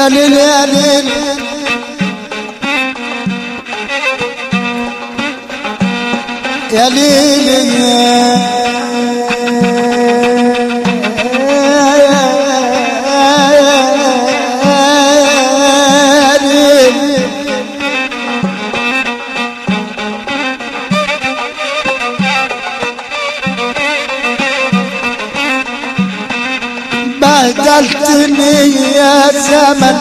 يا ليل يا ليل يا ليل يا ليل بهدلتني يا زمن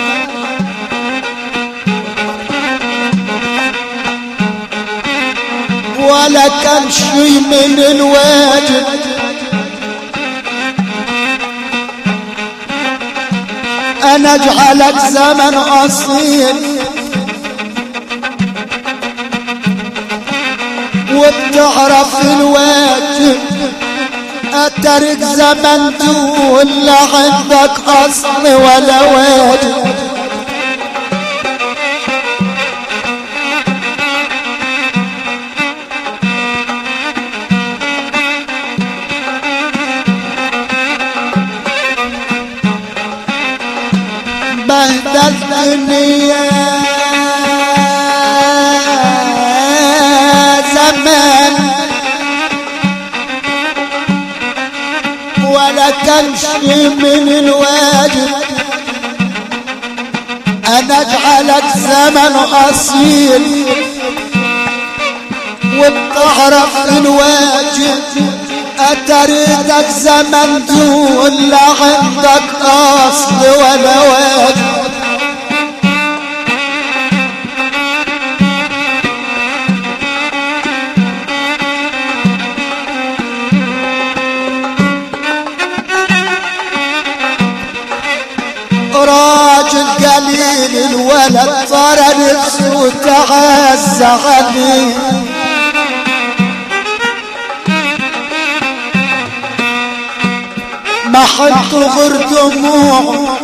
ولا كان شي من الواجب انا اجعلك زمن اصيل وبتعرف الواجب اترك زمن تقول لا عندك اصل ولا واجب بهدلتني يا زمان ولا كان شي من الواجب انا اجعلك زمن اصيل وبتعرف الواجب اتريدك زمن دون لا عندك اصل ولا واجب راجل قليل الولد صار نفسه وتعز عليه ما حط غير دموع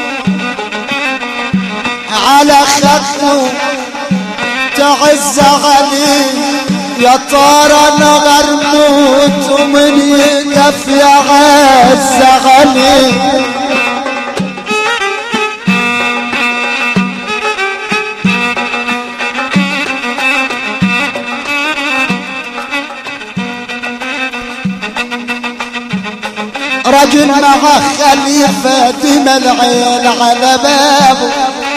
على خده تعز عليه يا ترى انا غرموت ومن يقف يعز عليه رجل مع خليفة دم العين على بابه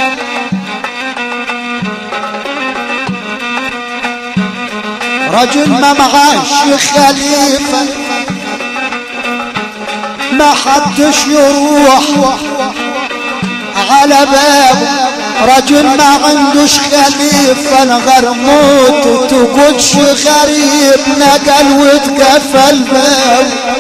رجل ما معاش خليفة ما حدش يروح على بابه رجل ما عندوش خليفة الغرموت وتقولش غريب نقل وتقفل بابه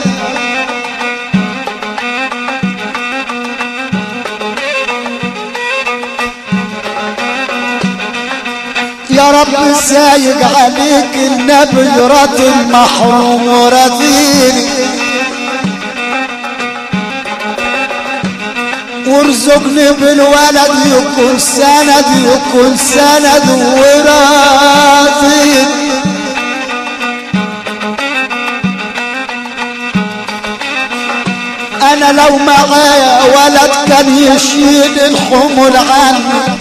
يا رب سايق عليك النبي رد المحروم ورثيني وارزقني بالولد يكون سند يكون سند وراثيني انا لو معايا ولد كان يشيل الحمل عني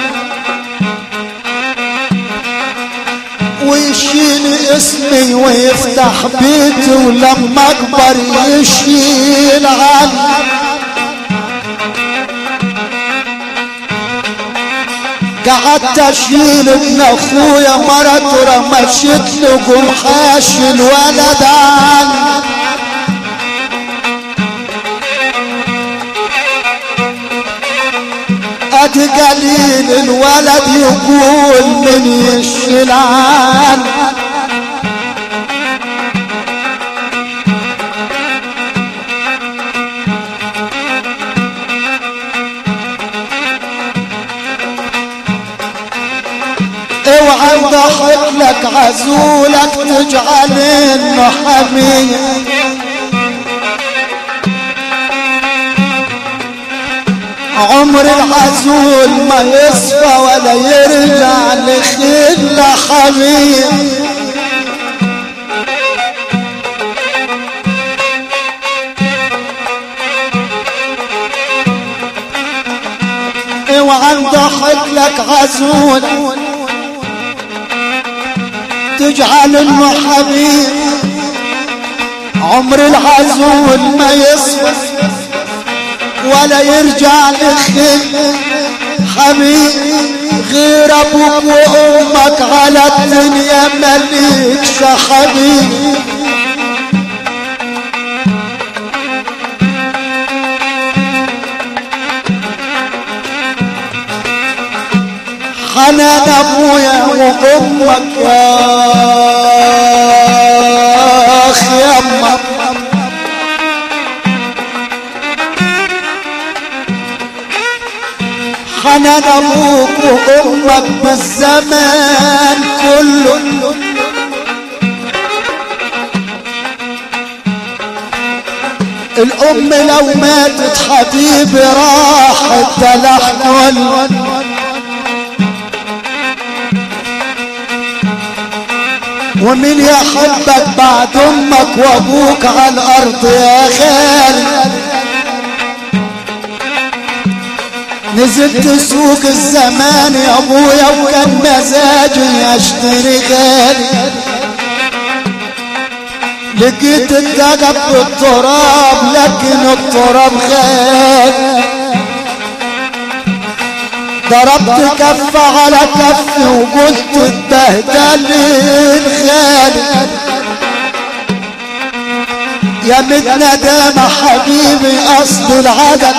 ويشيل اسمي ويفتح بيتي ولما اكبر يشيل عني قعدت اشيل ابن اخويا مرته رمشت له قمحاش الولد عني ادي قليل الولد يقول من يشيل عني اوعى ضحك لك عزولك تجعل انه حميه عمر العزول ما يصفى ولا يرجع لخل حميم وعند حقلك غزول تجعل المحبيب عمر العزول ما يصفى ولا يرجع لخير حبيب غير ابوك وامك على الدنيا مليكش حبيب حنان ابويا وامك يا اخي يما حنان ابوك وامك بالزمان كله الام لو ماتت حبيبي راح الدلع كله ومن يحبك بعد امك وابوك على الارض يا خالي نزلت سوق الزمان يا ابويا وكان مزاجي اشتري غالي لقيت الدقب بالتراب لكن التراب غالي ضربت كف على كف وقلت اتبهدل الغالي يا متندامة حبيبي اصل العدد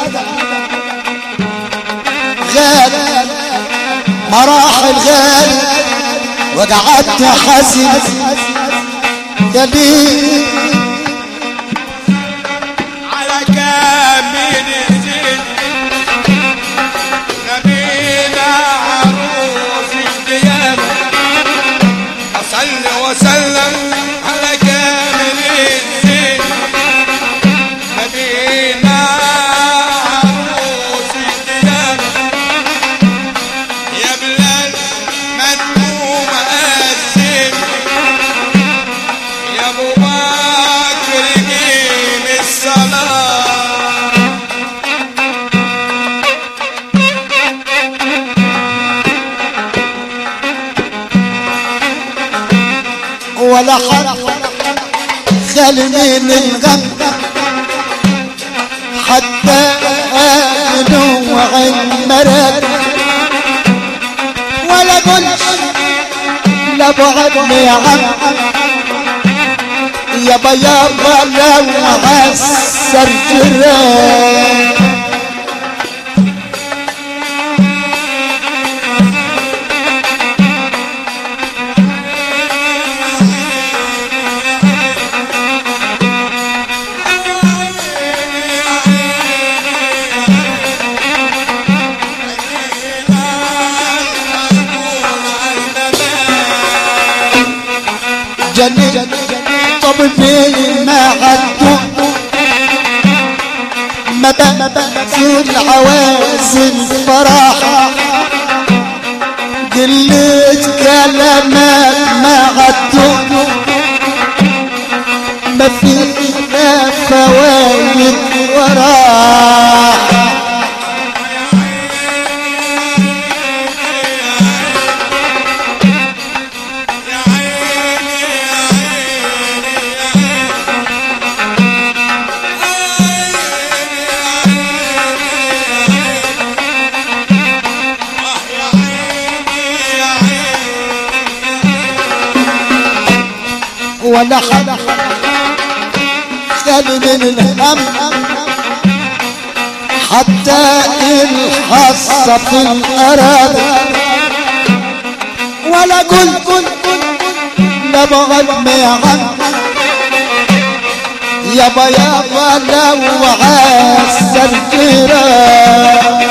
غالي مراحل غالي وقعدت حزن يا ليه على كامل الزين نبينا عروس القيامة أصلي وسلم على كامل الزين نبينا عروس القيامة يا بلال مدموم أزين يا ابو بكر جيل الصلاه ولا حد خالي من الغم حتى نوع المرض ولا قلت لا بعدني يا عم يابا يابا لو عسر جرام جني طب مين ما عدوا ما بقى في العواز الفرح قلت كلامك ما عدوا ما في لا فوايد وراح يا عيني يا عيني يا ولا حد خالي من الهم حتى الحصة في الأرض ولا قلت لا بغد يا عم يابا يابا لو عسر جيران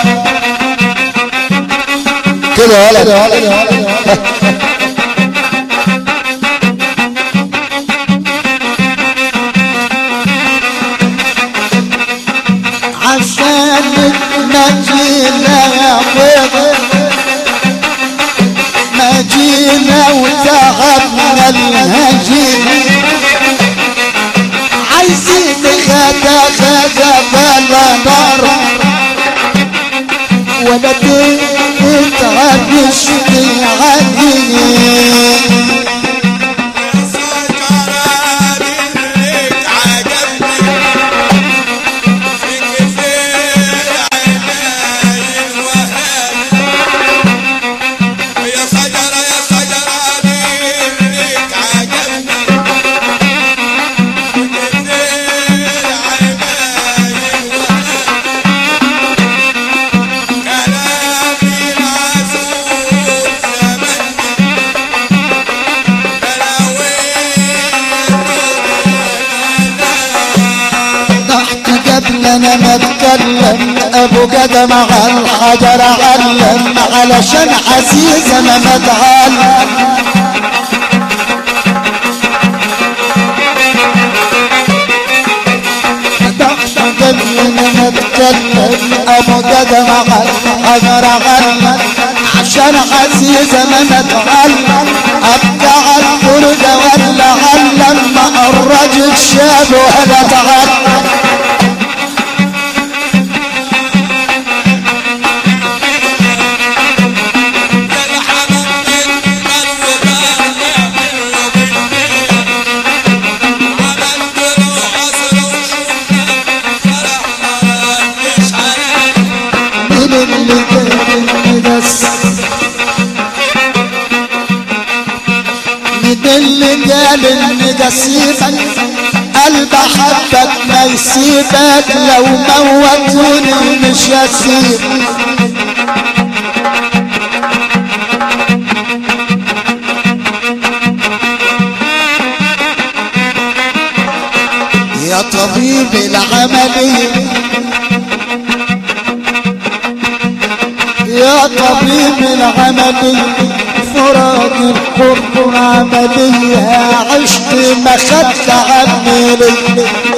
كده ولا عشان ما جينا يا بيض ما جينا وتعبنا الهجين عايزين غدا غدا بلا نار ولا انا ما اتكلم ابو قدم على الحجر علم علشان عزيز انا ما اتعلم انا اتكلم ابو قدم على الحجر علم عشان عزيز انا اتعلم ابقى على الفرقه ولا علم ما الرجل شاب ولا تعلم مين اللي كان بس مين اللي قال ان قصيبك قلب حبك ما يسيبك لو موتوني مش هسيب يا طبيب العمليه يا طبيب العملي فراد القرب عملية عشت ما خدت عني ليه